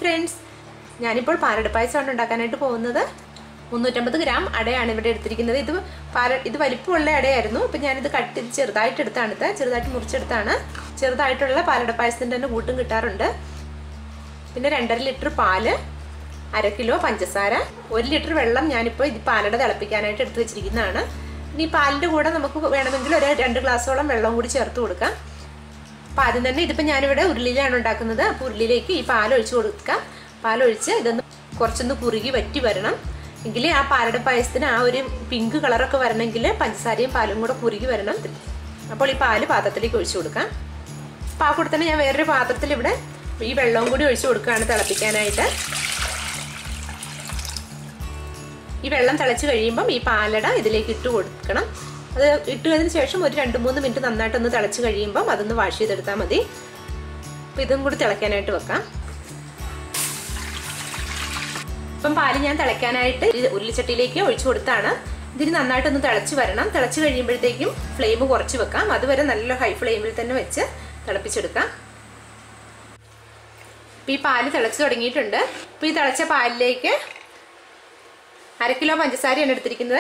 friends ഞാനിപ്പോൾ പാലട പായസമാണ് ഉണ്ടാക്കാനായിട്ട് പോകുന്നത് മുന്നൂറ്റമ്പത് ഗ്രാം അടയാണ് ഇവിടെ എടുത്തിരിക്കുന്നത് ഇത് പാല ഇത് വലിപ്പമുള്ള അടയായിരുന്നു ഇപ്പം ഞാനിത് കട്ട് ചെയ്ത് ചെറുതായിട്ട് എടുത്താണ് ഇത് ചെറുതായിട്ട് മുറിച്ചെടുത്താണ് ചെറുതായിട്ടുള്ള പാലട പായസത്തിൻ്റെ തന്നെ കൂട്ടും കിട്ടാറുണ്ട് പിന്നെ രണ്ടര ലിറ്റർ പാല് അര കിലോ പഞ്ചസാര ഒരു ലിറ്റർ വെള്ളം ഞാനിപ്പോൾ ഇത് പാലട തിളപ്പിക്കാനായിട്ട് എടുത്ത് വെച്ചിരിക്കുന്നതാണ് ഇനി പാലിൻ്റെ കൂടെ നമുക്ക് വേണമെങ്കിൽ ഒരു രണ്ട് ഗ്ലാസ്സോളം വെള്ളം കൂടി ചേർത്ത് കൊടുക്കാം അപ്പം ആദ്യം തന്നെ ഇതിപ്പോൾ ഞാനിവിടെ ഉരുളിയിലാണ് ഉണ്ടാക്കുന്നത് അപ്പോൾ ഉരുളിയിലേക്ക് ഈ പാൽ ഒഴിച്ച് കൊടുക്കാം പാലൊഴിച്ച് ഇതൊന്ന് കുറച്ചൊന്ന് കുറുകി വറ്റി വരണം എങ്കിൽ ആ പാലട പായസത്തിന് ആ ഒരു പിങ്ക് കളറൊക്കെ വരണമെങ്കിൽ പഞ്ചസാരയും പാലും കൂടെ കുറുകി വരണം അപ്പോൾ ഈ പാല് പാത്രത്തിലേക്ക് ഒഴിച്ചു കൊടുക്കാം അപ്പോൾ ആ കൂടെ തന്നെ ഞാൻ വേറൊരു പാത്രത്തിൽ ഇവിടെ ഈ വെള്ളവും കൂടി ഒഴിച്ചു കൊടുക്കുകയാണ് തിളപ്പിക്കാനായിട്ട് ഈ വെള്ളം തിളച്ച് കഴിയുമ്പം ഈ പാലട ഇതിലേക്ക് ഇട്ട് കൊടുക്കണം അത് ഇട്ടതിന് ശേഷം ഒരു രണ്ട് മൂന്ന് മിനിറ്റ് നന്നായിട്ടൊന്ന് തിളച്ച് കഴിയുമ്പം അതൊന്ന് വാഷ് ചെയ്തെടുത്താൽ മതി അപ്പം ഇതും കൂടി തിളയ്ക്കാനായിട്ട് വെക്കാം ഇപ്പം പാല് ഞാൻ തിളയ്ക്കാനായിട്ട് ഉരുളിച്ചട്ടിയിലേക്ക് ഒഴിച്ചു കൊടുത്താണ് ഇതിന് നന്നായിട്ടൊന്ന് തിളച്ച് വരണം തിളച്ച് കഴിയുമ്പോഴത്തേക്കും ഫ്ലെയിം കുറച്ച് വെക്കാം അതുവരെ നല്ല ഹൈ ഫ്ലെയിമിൽ തന്നെ വെച്ച് തിളപ്പിച്ചെടുക്കാം ഇപ്പം ഈ പാല് തിളച്ച് തുടങ്ങിയിട്ടുണ്ട് ഇപ്പം ഈ തിളച്ച പാലിലേക്ക് അര കിലോ പഞ്ചസാരയാണ് എടുത്തിരിക്കുന്നത്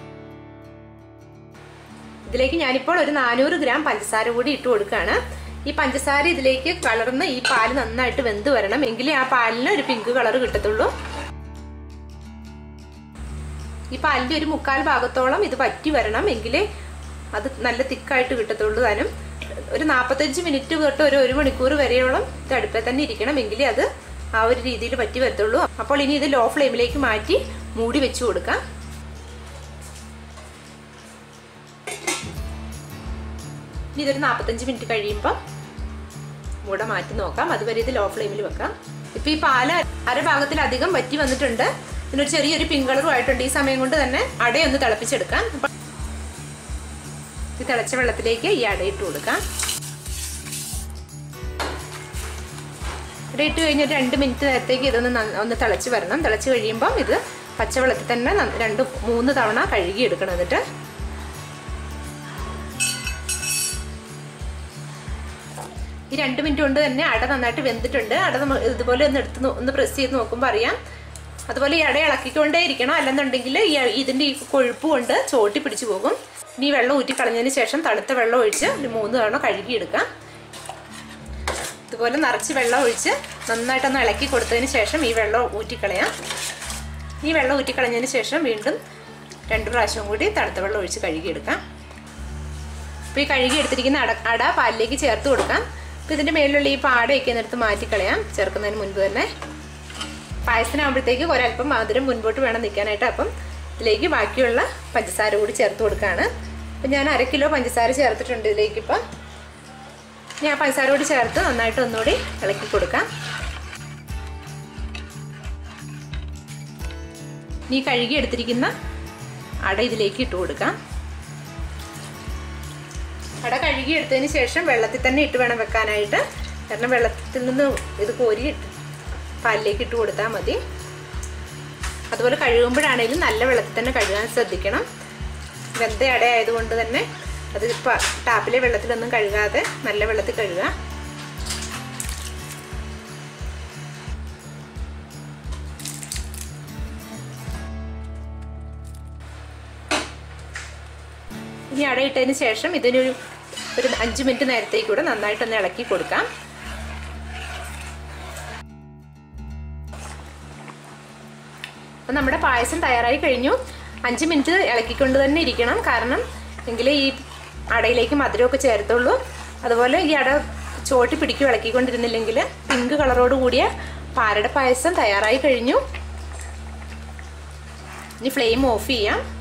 ഇതിലേക്ക് ഞാനിപ്പോൾ ഒരു നാനൂറ് ഗ്രാം പഞ്ചസാര കൂടി ഇട്ട് കൊടുക്കുകയാണ് ഈ പഞ്ചസാര ഇതിലേക്ക് കളർന്ന് ഈ പാല് നന്നായിട്ട് വെന്ത് വരണം എങ്കിലേ ആ പാലിന് ഒരു പിങ്ക് കളർ കിട്ടത്തുള്ളൂ ഈ പാലിൻ്റെ ഒരു മുക്കാൽ ഭാഗത്തോളം ഇത് വറ്റി വരണം എങ്കിലേ അത് നല്ല തിക്കായിട്ട് കിട്ടത്തുള്ളൂ താനും ഒരു നാൽപ്പത്തഞ്ച് മിനിറ്റ് തൊട്ട് ഒരു ഒരു മണിക്കൂർ വരെയോളം ഇത് അടുപ്പിൽ തന്നെ ഇരിക്കണം എങ്കിലേ അത് ആ ഒരു രീതിയിൽ പറ്റി വരത്തുള്ളൂ അപ്പോൾ ഇനി ഇത് ലോ ഫ്ലെയിമിലേക്ക് മാറ്റി മൂടി വെച്ച് കൊടുക്കാം ഇനി ഇതൊരു നാൽപ്പത്തഞ്ച് മിനിറ്റ് കഴിയുമ്പോൾ മൂട മാറ്റി നോക്കാം അതുവരെ ഇത് ലോ ഫ്ലെയിമിൽ വെക്കാം ഇപ്പം ഈ പാല് അരഭാഗത്തിലധികം വറ്റി വന്നിട്ടുണ്ട് ഇതിനൊരു ചെറിയൊരു പിങ്ക് കളറും ആയിട്ടുണ്ട് ഈ സമയം കൊണ്ട് തന്നെ അടയൊന്ന് തിളപ്പിച്ചെടുക്കാം ഈ തിളച്ച വെള്ളത്തിലേക്ക് ഈ അട ഇട്ട് കൊടുക്കാം ഇവിടെ ഇട്ട് കഴിഞ്ഞ് ഒരു രണ്ട് മിനിറ്റ് നേരത്തേക്ക് ഇതൊന്ന് ഒന്ന് തിളച്ച് വരണം തിളച്ച് കഴിയുമ്പം ഇത് പച്ചവെള്ളത്തിൽ തന്നെ രണ്ട് മൂന്ന് തവണ കഴുകി എടുക്കണം എന്നിട്ട് ഈ രണ്ട് മിനിറ്റ് കൊണ്ട് തന്നെ അട നന്നായിട്ട് വെന്തിട്ടുണ്ട് അട നമ്മൾ ഇതുപോലെ ഒന്ന് എടുത്ത് ഒന്ന് പ്രസ് ചെയ്ത് നോക്കുമ്പോൾ അറിയാം അതുപോലെ ഈ അട ഇളക്കിക്കൊണ്ടേ ഇരിക്കണം അല്ലെന്നുണ്ടെങ്കിൽ ഈ ഇതിൻ്റെ ഈ കൊഴുപ്പ് കൊണ്ട് ചോട്ടി പിടിച്ചു പോകും ഇനി വെള്ളം ഊറ്റി കളഞ്ഞതിന് ശേഷം തണുത്ത വെള്ളം ഒഴിച്ച് ഒരു മൂന്ന് തവണ കഴുകിയെടുക്കാം ഇതുപോലെ നിറച്ച് വെള്ളം ഒഴിച്ച് നന്നായിട്ടൊന്ന് ഇളക്കി കൊടുത്തതിന് ശേഷം ഈ വെള്ളം ഊറ്റിക്കളയാം ഈ വെള്ളം ഊറ്റിക്കളഞ്ഞതിന് ശേഷം വീണ്ടും രണ്ട് പ്രാവശ്യം കൂടി തണുത്ത വെള്ളം ഒഴിച്ച് കഴുകിയെടുക്കാം അപ്പോൾ ഈ കഴുകി എടുത്തിരിക്കുന്ന അട അട പാലിലേക്ക് ചേർത്ത് കൊടുക്കാം അപ്പോൾ ഇതിൻ്റെ മേലിലുള്ള ഈ പാടയൊക്കെ എന്നെടുത്ത് മാറ്റിക്കളയാം ചേർക്കുന്നതിന് മുൻപ് തന്നെ പായസത്തിനാകുമ്പോഴത്തേക്ക് ഒരല്പം മധുരം മുൻപോട്ട് വേണം നിൽക്കാനായിട്ട് അപ്പം ഇതിലേക്ക് ബാക്കിയുള്ള പഞ്ചസാര കൂടി ചേർത്ത് കൊടുക്കുകയാണ് അപ്പം ഞാൻ അര കിലോ പഞ്ചസാര ചേർത്തിട്ടുണ്ട് ഇതിലേക്ക് ഇപ്പം ഞാൻ പഞ്ചസാര കൂടി ചേർത്ത് നന്നായിട്ട് ഒന്നുകൂടി ഇളക്കി കൊടുക്കാം നീ കഴുകി എടുത്തിരിക്കുന്ന അട ഇതിലേക്ക് ഇട്ട് കൊടുക്കാം അട കഴുകി എടുത്തതിന് ശേഷം വെള്ളത്തിൽ തന്നെ ഇട്ട് വേണം വെക്കാനായിട്ട് കാരണം വെള്ളത്തിൽ നിന്ന് ഇത് കോരി പാലിലേക്ക് ഇട്ട് കൊടുത്താൽ മതി അതുപോലെ കഴുകുമ്പോഴാണെങ്കിലും നല്ല വെള്ളത്തിൽ തന്നെ കഴുകാൻ ശ്രദ്ധിക്കണം വെന്ത അട ആയതുകൊണ്ട് തന്നെ അത് ടാപ്പിലെ വെള്ളത്തിലൊന്നും കഴുകാതെ നല്ല വെള്ളത്തിൽ കഴുകുക ഇനി അടയിട്ടതിന് ശേഷം ഇതിനൊരു ഒരു അഞ്ച് മിനിറ്റ് നേരത്തേക്ക് കൂടെ നന്നായിട്ടൊന്ന് ഇളക്കി കൊടുക്കാം അപ്പം നമ്മുടെ പായസം തയ്യാറായി കഴിഞ്ഞു അഞ്ച് മിനിറ്റ് ഇളക്കിക്കൊണ്ട് തന്നെ ഇരിക്കണം കാരണം എങ്കിലേ ഈ അടയിലേക്ക് മധുരമൊക്കെ ചേർത്തുള്ളൂ അതുപോലെ ഈ അട ചോട്ടി പിടിക്കും ഇളക്കിക്കൊണ്ടിരുന്നില്ലെങ്കിൽ പിങ്ക് കളറോട് കൂടിയ പാലട പായസം തയ്യാറായി കഴിഞ്ഞു ഇനി ഫ്ലെയിം ഓഫ് ചെയ്യാം